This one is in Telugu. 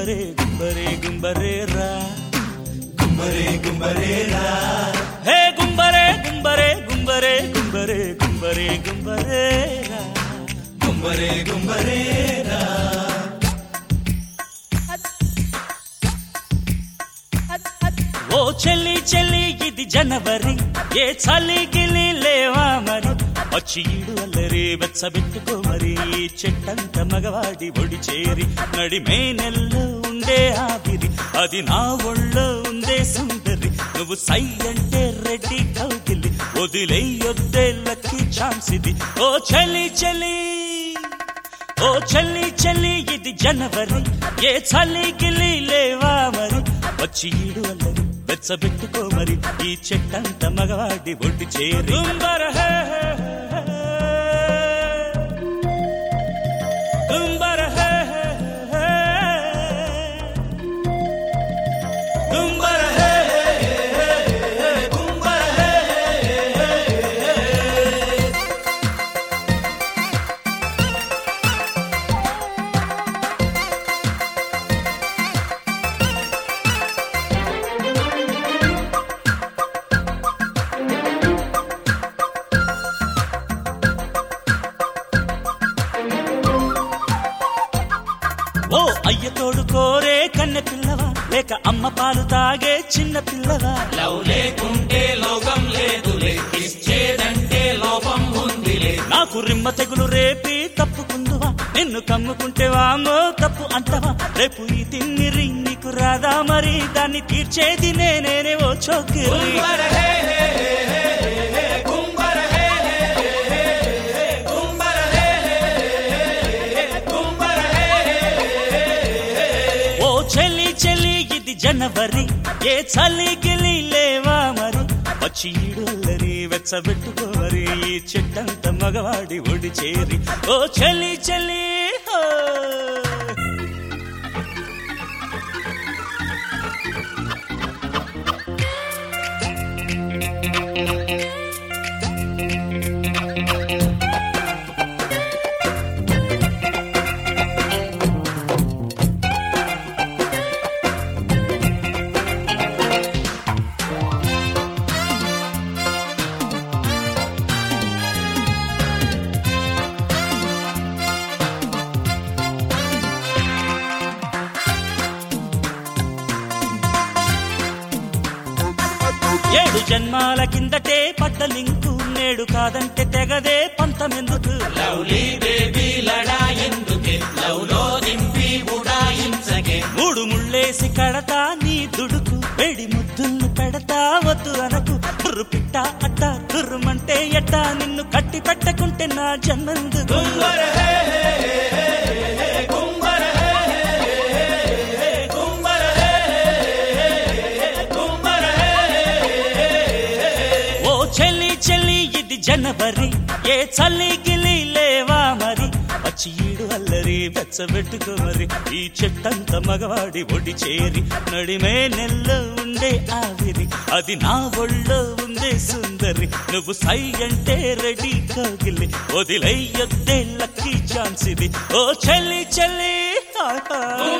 గుంబరే గుంబరే గుంబరే రా గుంబరే గుంబరే రా హే గుంబరే గుంబరే గుంబరే గుంబరే గుంబరే గుంబరే రా గుంబరే గుంబరే రా ఓ చెల్లి చెల్లి ఇది జనవరి ఏ చలి గిలి లేవా మరి వచ్చి ఈడు అల్లరి వెచ్చబెట్టుకో మరి ఈ చెట్టంత మగవాడి ఒడి చేరి నడిమే నెల్లో ఉండే ఆవిరి అది నా ఒళ్ళో ఉందే సుందరి నువ్వు సై అంటే రెడ్డి కౌగిలి వదిలేయొద్దే లక్కీ ఛాన్స్ ఇది ఓ చెల్లి చెల్లి ఓ చెల్లి చెల్లి ఇది జనవరి ఏ చలి గిలి లేవా మరి వచ్చి ఈడు అల్లరి వెచ్చబెట్టుకో మరి ఈ చెట్టంత మగవాడి ఒడ్డు చేరి గుంబర హే హే హే హే. గుంబర హే హే హే హే. గుంబర హే హే హే హే. గుంబర హే హే హే హే. ఓ అయ్య తోడు కోరే కన్నె పిల్లవా లేక అమ్మ పాలు తాగే చిన్న పిల్లవా లవ్ లేకుంటే లోకం లేదులే ఇచ్చేదంటే లోపం ఉందిలే నాకు రిమ్మ తెగులు రేపి తప్పుకుందువా నిన్ను కమ్ముకుంటే వామో తప్పు అంటవా రేపు ఈ తిమ్మిరి నీకు రాదా మరి దాన్ని తీర్చేది నేనేనే ఓ చోకిరి కుంబర హే హే హే హే హే హే కుంబర హే హే హే హే హే కుంబర హే హే హే హే హే కుంబర హే హే హే హే ఓ చెల్లి చెల్లి ఇది జనవరి ఏ చలి గిలి లేవా మరి వచ్చి ఈడుల్లరి వెచ్చబెట్టుకోవరి ఈ చెట్టంత మగవాడి ఒడి చేరి ఓ చెల్లి చెల్లి హో. ఏడు జన్మాల కిందటే పడ్డ లింకు నేడు కాదంటే తెగదే పంతమెందుకు లవ్లీ బేబీ లడా ఎందుకే లవ్ లో దింపి ఉడాయించకే మూడు ముళ్ళేసి కడతా నీ దుడుకు వేడి ముద్దుల్ని పెడతా వద్దు అనకు బుర్రు పిట్ట అట్ట తుర్రుమంటే ఎట్ట నిన్ను కట్టి పెట్టకుంటే నా జన్మందుకు కుంబర హే హే హే హే హే కుంబర హే హే హే హే హే కుంబర హే హే హే హే కుంబర హే హే హే హే ఓ చెల్లి చెల్లి ఇది జనవరి ఏ చల్లి గిలి లేవా మరి వచ్చి ఈడు అల్లరి వెచ్చబెట్టుకో మరి ఈ చెట్టంత మగవాడి ఒడి చేరి నడిమే నెల్లో ఉండే ఆవిరి అది నా ఒళ్ళో ఉందే సుందరి నువ్వు సై అంటే రెడీ కోగిలి వదిలేయొద్దే లక్కీ ఛాన్స్ ఇది ఓ చెల్లి చెల్లి ఆహా.